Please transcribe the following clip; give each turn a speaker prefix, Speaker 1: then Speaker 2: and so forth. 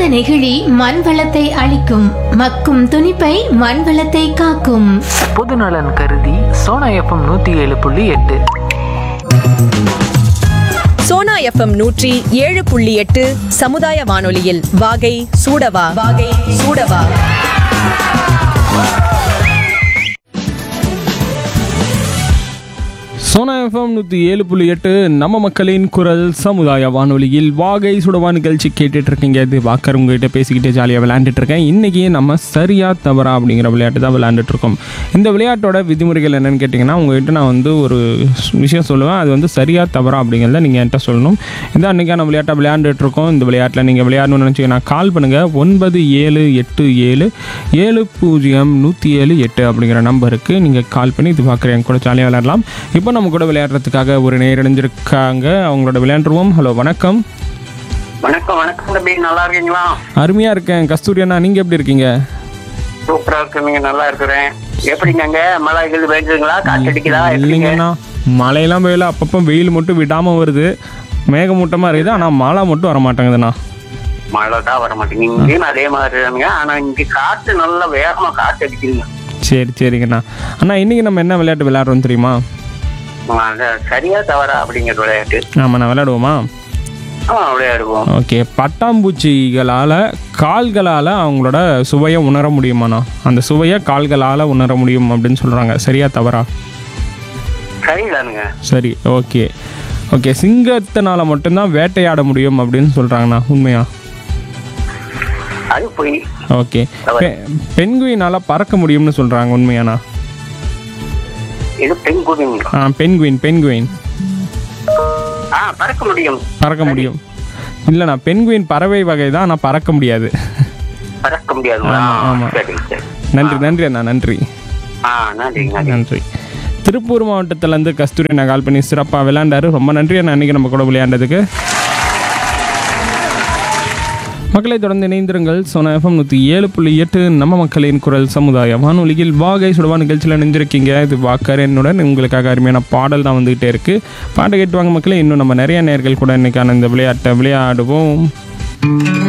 Speaker 1: நெகிழி மண் வளத்தை அழிக்கும் மக்கும் துணிப்பை மண் வளத்தை காக்கும்
Speaker 2: பொதுநலன் கருதி சோனா எஃப்எம் நூற்றி ஏழு புள்ளி எட்டு
Speaker 3: சோனா எஃப்எம் நூற்றி ஏழு புள்ளி எட்டு சமுதாய வானொலியில் வாகை சூடவா வாகை சூடவா
Speaker 4: சோனா எஃப்எம் நூற்றி ஏழு புள்ளி எட்டு நம்ம மக்களின் குரல் சமுதாய வானொலியில் வாகை சுடவா நிகழ்ச்சி கேட்டுட்டு இருக்கீங்க இது வாக்கர் உங்ககிட்ட பேசிக்கிட்டே ஜாலியாக விளையாண்டுட்டு இருக்கேன் இன்றைக்கி நம்ம சரியா தவறா அப்படிங்கிற விளையாட்டு தான் விளையாண்டுட்டு இருக்கோம் இந்த விளையாட்டோட விதிமுறைகள் என்னென்னு கேட்டிங்கன்னா உங்ககிட்ட நான் வந்து ஒரு விஷயம் சொல்லுவேன் அது வந்து சரியா தவறா அப்படிங்கிறத நீங்கள் என்கிட்ட சொல்லணும் இந்த அன்றைக்கான விளையாட்டை விளையாண்டுட்டு இருக்கோம் இந்த விளையாட்டில் நீங்கள் விளையாடணும்னு நினச்சிங்கன்னா கால் பண்ணுங்கள் ஒன்பது ஏழு எட்டு ஏழு ஏழு பூஜ்ஜியம் நூற்றி ஏழு எட்டு அப்படிங்கிற நம்பருக்கு நீங்கள் கால் பண்ணி இது பார்க்குறேன் கூட ஜாலியாக விளையாடலாம் இப்போ நம்ம கூட விளையாடுறதுக்காக ஒரு நேர் இணைஞ்சிருக்காங்க அவங்களோட விளையாண்டுருவோம் ஹலோ வணக்கம்
Speaker 5: வணக்கம் வணக்கம் தம்பி நல்லா இருக்கீங்களா
Speaker 4: அருமையாக இருக்கேன் கஸ்தூரி அண்ணா நீங்கள் எப்படி இருக்கீங்க
Speaker 5: சூப்பரா இருக்குங்க நல்லா இருக்கிறேன் எப்படிங்க அங்க மழை இது பெய்யுதுங்களா காத்தடிக்குதா எப்படிங்க
Speaker 4: இல்லைங்கண்ணா மழையெல்லாம் பெய்யல அப்பப்போ வெயில் மட்டும் விடாமல் வருது மேகமூட்டமாக இருக்குது ஆனால் மழை மட்டும் வர மாட்டேங்குதுண்ணா
Speaker 5: மழை தான் வர மாட்டேங்குது இங்கேயும் அதே மாதிரி தானுங்க ஆனா இங்க காத்து நல்லா வேகமா காத்து அடிக்குதுங்க
Speaker 4: சரி சரிங்கண்ணா அண்ணா இன்றைக்கி நம்ம என்ன விளையாட்டு விளையாடுறோம் தெரியுமா
Speaker 5: அது சரியா தவறா அப்படிங்கிற விளையாட்டு
Speaker 4: ஆமாண்ணா விளையாடுவோமா
Speaker 5: ஆ விளையாடுவோம்
Speaker 4: ஓகே பட்டாம்பூச்சிகளால் கால்களால் அவங்களோட சுவையை உணர முடியுமாண்ணா அந்த சுவையை கால்களால் உணர முடியும் அப்படின்னு சொல்கிறாங்க சரியா தவறா
Speaker 5: சரிதானுங்க
Speaker 4: சரி ஓகே ஓகே சிங்கத்தினால மட்டும்தான் வேட்டையாட முடியும் அப்படின்னு சொல்கிறாங்கண்ணா உண்மையா
Speaker 5: அது போய்
Speaker 4: ஓகே பெ பெண்குயினால் பறக்க முடியும்னு சொல்கிறாங்க உண்மையாண்ணா
Speaker 5: இது பெண் குதிங்களா
Speaker 4: ஆ பெண்குயின் பெண்குயின்
Speaker 5: ஆ பறக்க முடியும்
Speaker 4: பறக்க முடியும் இல்லைண்ணா பெண்குயின் பறவை வகை தான் ஆனால் பறக்க முடியாது
Speaker 5: பறக்க முடியாதுங்களா
Speaker 4: ஆமா, ஆமா.
Speaker 5: சரி சரி
Speaker 4: நன்றி நன்றி அண்ணா நன்றி
Speaker 5: ஆ நன்றி நன்றி
Speaker 4: நன்றி திருப்பூர் மாவட்டத்திலேருந்து கஸ்தூரி அண்ணா கால் பண்ணி சிறப்பாக விளையாண்டாரு ரொம்ப நன்றி அண்ணா அன்றைக்கி நம்ம கூட விளையாண்டதுக்கு மக்களை தொடர்ந்து இணைந்திருங்கள் சோனா எஃப்எம் நூற்றி ஏழு புள்ளி எட்டு நம்ம மக்களின் குரல் சமுதாய வானொலியில் வாகை சுடவா நிகழ்ச்சியில் நினைஞ்சிருக்கீங்க இது வாக்கர் என்னுடன் உங்களுக்காக அருமையான பாடல் தான் வந்துகிட்டே இருக்குது பாட்டை கேட்டு வாங்க மக்களே இன்னும் நம்ம நிறைய நேர்கள் கூட இன்னைக்கான இந்த விளையாட்டை விளையாடுவோம்